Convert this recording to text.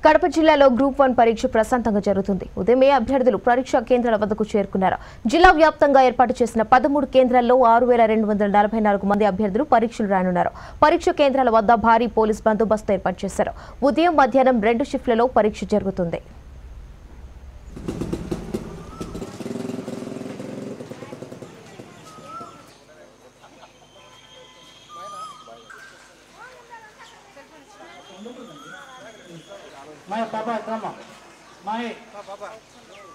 కడప జిల్లాలో group one పరీక్ష ప్రశాంతంగా జరుగుతుంది ఉదయమే అభ్యర్థులు పరీక్షా కేంద్రాల వద్దకు చేరుకున్నారు జిల్లా వ్యాప్తంగా ఏర్పాటు చేసిన పదమూడు కేంద్రాల్లో ఆరు వేల రెండు వందల నలభై నాలుగు మంది అభ్యర్థులు పరీక్షలు రానున్నారు పరీక్ష కేంద్రాల వద్ద భారీ పోలీస్ బందోబస్తు ఏర్పాటు చేశారు ఉదయం మధ్యాహ్నం రెండు షిఫ్ట్లలో పరీక్ష జరుగుతుంది Maya, papa, tama. Maya.